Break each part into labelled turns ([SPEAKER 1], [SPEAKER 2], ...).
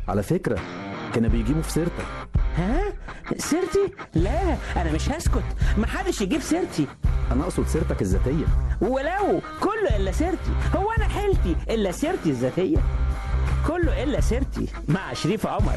[SPEAKER 1] على فكرة كانوا بيجيبوا في سيرتك
[SPEAKER 2] ها سيرتي لا انا مش هسكت محدش يجيب سيرتي
[SPEAKER 1] أنا أقصد سيرتك الذاتية
[SPEAKER 2] ولو كله الا سيرتي هو انا حيلتي الا سيرتي الذاتيه كله الا سيرتي مع شريف عمر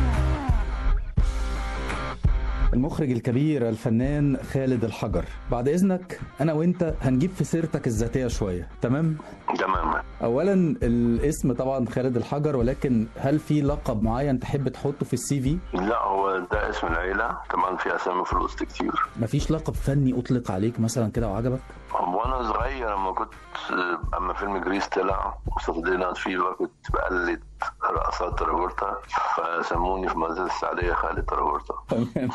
[SPEAKER 1] المخرج الكبير الفنان خالد الحجر بعد إذنك أنا وأنت هنجيب في سيرتك الذاتية شوية تمام؟
[SPEAKER 3] تمام
[SPEAKER 1] أولا الاسم طبعا خالد الحجر ولكن هل في لقب معين تحب تحطه في السي في؟
[SPEAKER 3] لا هو ده اسم العيلة طبعا في أسامي في الوسط كتير
[SPEAKER 1] مفيش لقب فني أطلق عليك مثلا كده وعجبك؟
[SPEAKER 3] وانا صغير لما كنت اما فيلم جريس طلع وصدينا فيه بقى كنت بقلد رقصات ترافورتا فسموني في مدرسه السعديه خالد ترافورتا
[SPEAKER 1] تمام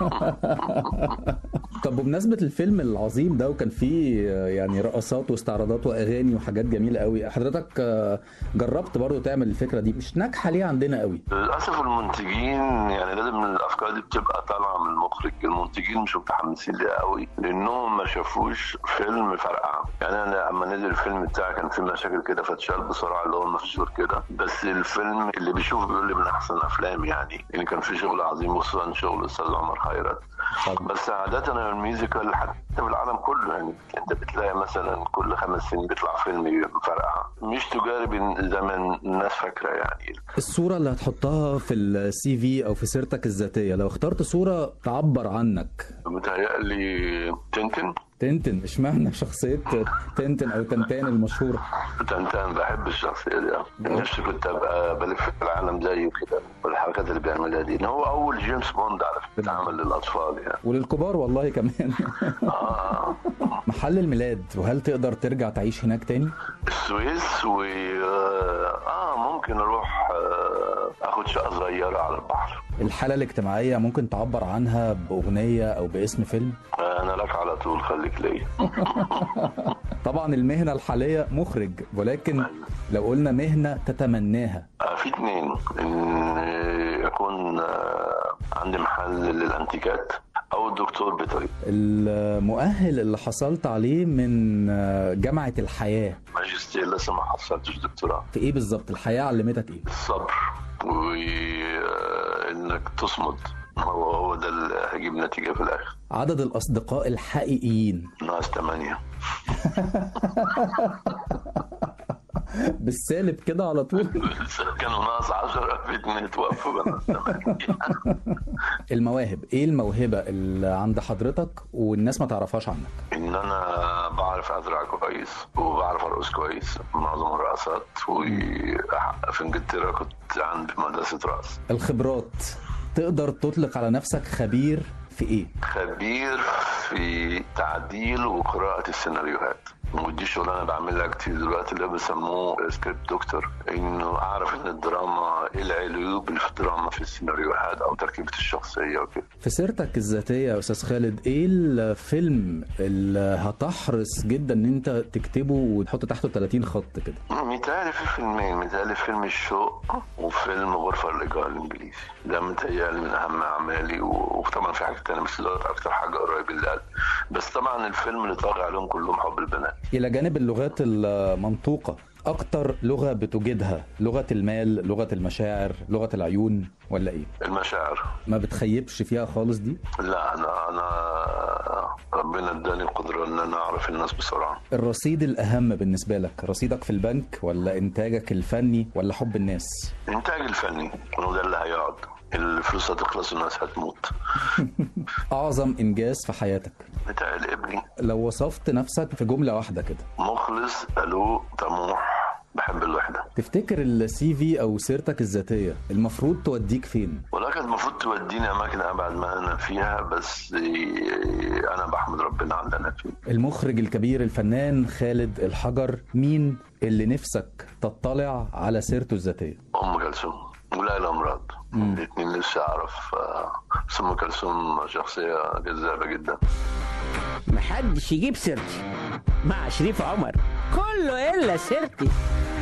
[SPEAKER 1] طب بمناسبة الفيلم العظيم ده وكان فيه آه، يعني رقصات واستعراضات واغاني وحاجات جميلة قوي حضرتك آه، جربت برضو تعمل الفكرة دي مش ناجحة ليه عندنا قوي
[SPEAKER 3] للاسف المنتجين يعني لازم الافكار دي بتبقى طالعه من المخرج المنتجين مش متحمسين ليها قوي لانهم ما شافوش فيلم فرقع يعني انا لما نزل الفيلم بتاعي كان في مشاكل كده فاتشال بسرعه اللي هو مفشور كده بس الفيلم اللي بيشوف بيقول لي من احسن الافلام يعني يعني كان في شغل عظيم خصوصا شغل الاستاذ عمر خيرت
[SPEAKER 1] طبعا.
[SPEAKER 3] بس عادة الميوزيكال حتى في العالم كله يعني انت بتلاقي مثلا كل خمس سنين بيطلع فيلم فرقع مش تجاري بين- زي ما الناس فاكره يعني
[SPEAKER 1] الصورة اللي هتحطها في السي في او في سيرتك الذاتية لو اخترت صورة تعبر عنك
[SPEAKER 3] متهيألي تنتن
[SPEAKER 1] تنتن اشمعنى شخصية تنتن او تنتان المشهورة
[SPEAKER 3] تنتن بحب الشخصية دي نفسي كنت ابقى بلف في العالم زيه كده والحركات اللي بيعملها دي إن هو اول جيمس بوند على فكرة اتعمل للاطفال يعني
[SPEAKER 1] وللكبار والله كمان
[SPEAKER 3] آه
[SPEAKER 1] محل الميلاد وهل تقدر ترجع تعيش هناك تاني؟
[SPEAKER 3] السويس و اه ممكن اروح آه اخد شقة صغيرة على البحر
[SPEAKER 1] الحالة الاجتماعية ممكن تعبر عنها بأغنية أو باسم فيلم
[SPEAKER 3] آه انا لك على طول خليك ليا
[SPEAKER 1] طبعا المهنة الحالية مخرج ولكن لو قلنا مهنة تتمناها
[SPEAKER 3] آه، في اتنين ان يكون آه، عندي محل للانتيكات او دكتور بيطري
[SPEAKER 1] المؤهل اللي حصلت عليه من جامعة الحياة
[SPEAKER 3] ماجستير لسه ما حصلتش دكتوراه
[SPEAKER 1] في ايه بالظبط الحياة علمتك ايه
[SPEAKER 3] الصبر وانك تصمد هو هو ده اللي هيجيب نتيجه في الاخر
[SPEAKER 1] عدد الأصدقاء الحقيقيين
[SPEAKER 3] ناقص ثمانية
[SPEAKER 1] بالسالب كده على طول
[SPEAKER 3] كانوا ناقص 10 في اتنين اتوفوا بقى ناقص ثمانية.
[SPEAKER 1] المواهب ايه الموهبة اللي عند حضرتك والناس ما تعرفهاش عنك
[SPEAKER 3] ان انا بعرف ازرع كويس وبعرف ارقص كويس معظم الرقصات وفي انجلترا كنت عندي مدرسه رقص
[SPEAKER 1] الخبرات تقدر تطلق على نفسك خبير في ايه
[SPEAKER 3] خبير في تعديل وقراءة السيناريوهات ودي شغلانه بعملها كتير دلوقتي اللي بيسموه سكريبت دكتور انه اعرف ان الدراما ايه العيوب اللي في الدراما في السيناريوهات او تركيبه الشخصيه وكده
[SPEAKER 1] في سيرتك الذاتية يا أستاذ خالد إيه الفيلم اللي هتحرص جدا إن أنت تكتبه وتحط تحته 30 خط كده
[SPEAKER 3] متهيألي في فيلمين متهيألي فيلم الشوق وفيلم غرفة الإيجار الإنجليزي ده متهيألي من أهم أعمالي و- وطبعا في حاجات تانية بس دوت أكتر حاجة قريب للقلب بس طبعا الفيلم اللي طاغي عليهم كلهم حب البنات
[SPEAKER 1] إلى جانب اللغات المنطوقة أكتر لغة بتوجدها لغة المال لغة المشاعر لغة العيون ولا إيه
[SPEAKER 3] المشاعر
[SPEAKER 1] ما بتخيبش فيها خالص دي
[SPEAKER 3] لا أنا أنا ربنا اداني القدرة إن أنا أعرف الناس بسرعة
[SPEAKER 1] الرصيد الأهم بالنسبة لك رصيدك في البنك ولا إنتاجك الفني ولا حب الناس
[SPEAKER 3] الإنتاج الفني وده اللي هيقعد الفلوس هتخلص والناس هتموت
[SPEAKER 1] أعظم إنجاز في حياتك
[SPEAKER 3] متهيألي ابني
[SPEAKER 1] لو وصفت نفسك في جملة واحدة كده
[SPEAKER 3] مخلص ألو طموح بحب الوحدة
[SPEAKER 1] تفتكر السي في او سيرتك الذاتيه المفروض توديك فين
[SPEAKER 3] ولكن المفروض توديني اماكن ابعد ما انا فيها بس إيه، انا بحمد ربنا على اللي انا فيه
[SPEAKER 1] المخرج الكبير الفنان خالد الحجر مين اللي نفسك تطلع على سيرته الذاتيه
[SPEAKER 3] ام كلثوم وليلى مراد الاثنين لسه اعرف آه، بس ام كلثوم شخصيه جذابه جدا
[SPEAKER 2] محدش يجيب سيرتي مع شريف عمر كله الا سيرتي